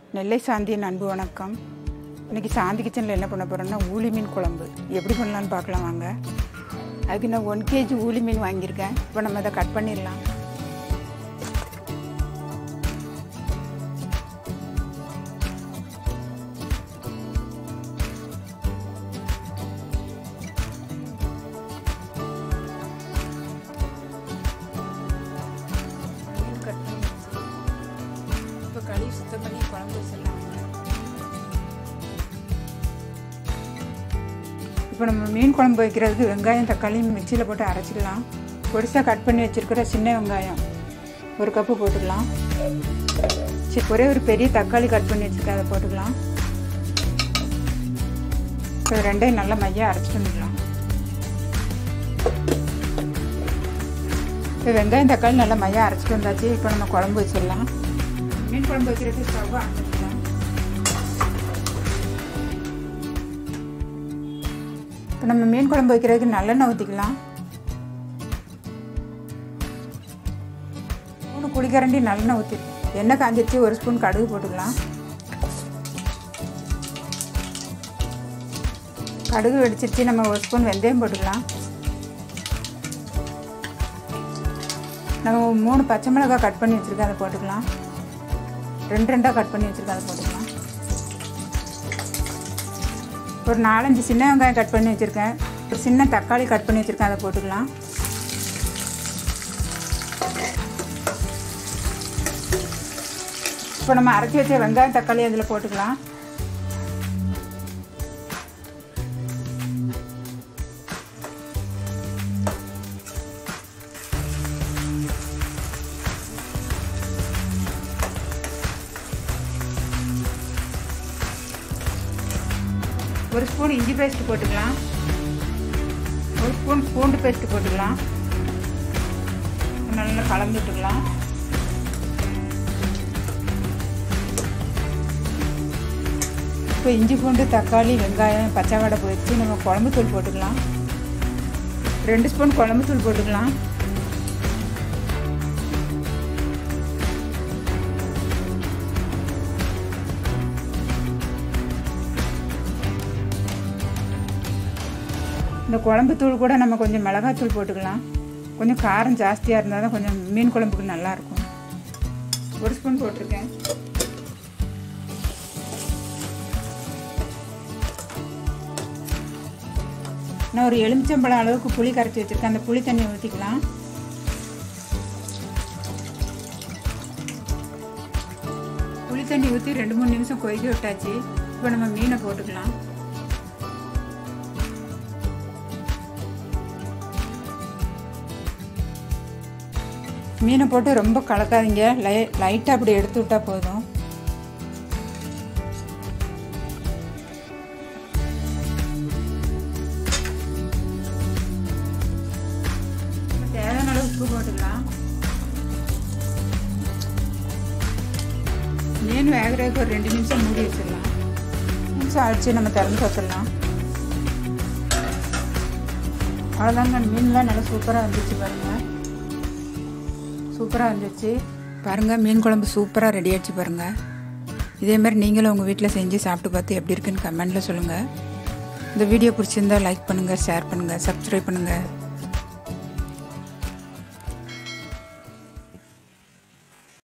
நெல்லை சாந்தியின் அன்பு வணக்கம் இன்றைக்கி சாந்தி கிச்சனில் என்ன பண்ண போகிறோம்னா ஊளி மீன் குழம்பு எப்படி பண்ணலான்னு பார்க்கலாம் வாங்க அதுக்கு நான் ஒன் கேஜி ஊளி மீன் வாங்கியிருக்கேன் இப்போ நம்ம அதை கட் பண்ணிடலாம் மீன் கட் பண்ணி இப்போ கழுவி சுத்தம் பண்ணி குழம்பு வச்சிடலாம் இப்போ நம்ம மீன் குழம்பு வைக்கிறதுக்கு வெங்காயம் தக்காளி மிக்சியில் போட்டு அரைச்சிக்கலாம் பொடிசாக கட் பண்ணி வச்சுருக்கிற சின்ன வெங்காயம் ஒரு கப்பு போட்டுக்கலாம் சரி ஒரே ஒரு பெரிய தக்காளி கட் பண்ணி வச்சுருக்கேன் அதை போட்டுக்கலாம் இப்போ ரெண்டையும் நல்லா மையாக அரைச்சிட்டு வந்துக்கலாம் இப்போ வெங்காயம் தக்காளி நல்லா மையாக அரைச்சிட்டு வந்தாச்சு இப்போ நம்ம குழம்பு வச்சிடலாம் மீன் குழம்பு வைக்கிறதுக்கு ஸ்டவ் அரைச்சிக்கலாம் இப்போ நம்ம மீன் குழம்பு வைக்கிறதுக்கு நல்லெண்ணெய் ஊற்றிக்கலாம் மூணு குழிக்கரண்டி நல்லெண்ணெய் ஊற்றி எண்ணெய் காஞ்சிச்சு ஒரு ஸ்பூன் கடுகு போட்டுக்கலாம் கடுகு வெடிச்சிருச்சு நம்ம ஒரு ஸ்பூன் வெந்தயம் போட்டுக்கலாம் நம்ம மூணு பச்சை மிளகாய் கட் பண்ணி வச்சுருக்கேன் அதை போட்டுக்கலாம் ரெண்டு ரெண்டாக கட் பண்ணி வச்சுருக்கேன் அதை போட்டுக்கலாம் ஒரு நாலஞ்சு சின்ன வெங்காயம் கட் பண்ணி வச்சுருக்கேன் ஒரு சின்ன தக்காளி கட் பண்ணி வச்சுருக்கேன் அதை போட்டுக்கலாம் இப்போ நம்ம அரைச்சி வச்ச வெங்காயம் தக்காளி அதில் போட்டுக்கலாம் ஒரு ஸ்பூன் இஞ்சி பேஸ்ட் போட்டுக்கலாம் ஒரு ஸ்பூன் பூண்டு பேஸ்ட் போட்டுக்கலாம் நல்லா கலந்து விட்டுக்கலாம் இப்போ இஞ்சி பூண்டு தக்காளி வெங்காயம் பச்சை வடை போயிடுச்சு நம்ம குழம்பு தூள் போட்டுக்கலாம் ரெண்டு ஸ்பூன் குழம்பு தூள் போட்டுக்கலாம் இந்த குழம்பு தூள் கூட நம்ம கொஞ்சம் மிளகாத்தூள் போட்டுக்கலாம் கொஞ்சம் காரம் ஜாஸ்தியாக இருந்தால் தான் கொஞ்சம் மீன் குழம்புக்கு நல்லாயிருக்கும் ஒரு ஸ்பூன் போட்டிருக்கேன் நான் ஒரு எலுமிச்சம்பழம் அளவுக்கு புளி கரைச்சி வச்சுருக்கேன் அந்த புளி தண்ணியை ஊற்றிக்கலாம் புளி தண்ணி ஊற்றி ரெண்டு மூணு நிமிஷம் கொதிக்க விட்டாச்சு இப்போ நம்ம மீனை போட்டுக்கலாம் மீனை போட்டு ரொம்ப கலக்காதீங்க லை லைட்டாக அப்படி எடுத்து விட்டால் போதும் தேவையான அளவு உப்பு போட்டுக்கலாம் மீன் வேகிறதுக்கு ஒரு ரெண்டு நிமிஷம் மூடி வச்சிடலாம் நிமிஷம் அடிச்சு நம்ம திறந்து வச்சிடலாம் அவ்வளோதாங்க மீன்லாம் நல்லா சூப்பராக வந்துச்சு பாருங்கள் சூப்பராக இருந்துச்சு பாருங்கள் மீன் குழம்பு சூப்பராக ரெடி ஆச்சு பாருங்கள் இதே மாதிரி நீங்களும் உங்கள் வீட்டில் செஞ்சு சாப்பிட்டு பார்த்து எப்படி இருக்குன்னு கமெண்டில் சொல்லுங்கள் இந்த வீடியோ பிடிச்சிருந்தா லைக் பண்ணுங்கள் ஷேர் பண்ணுங்கள் சப்ஸ்கிரைப் பண்ணுங்கள்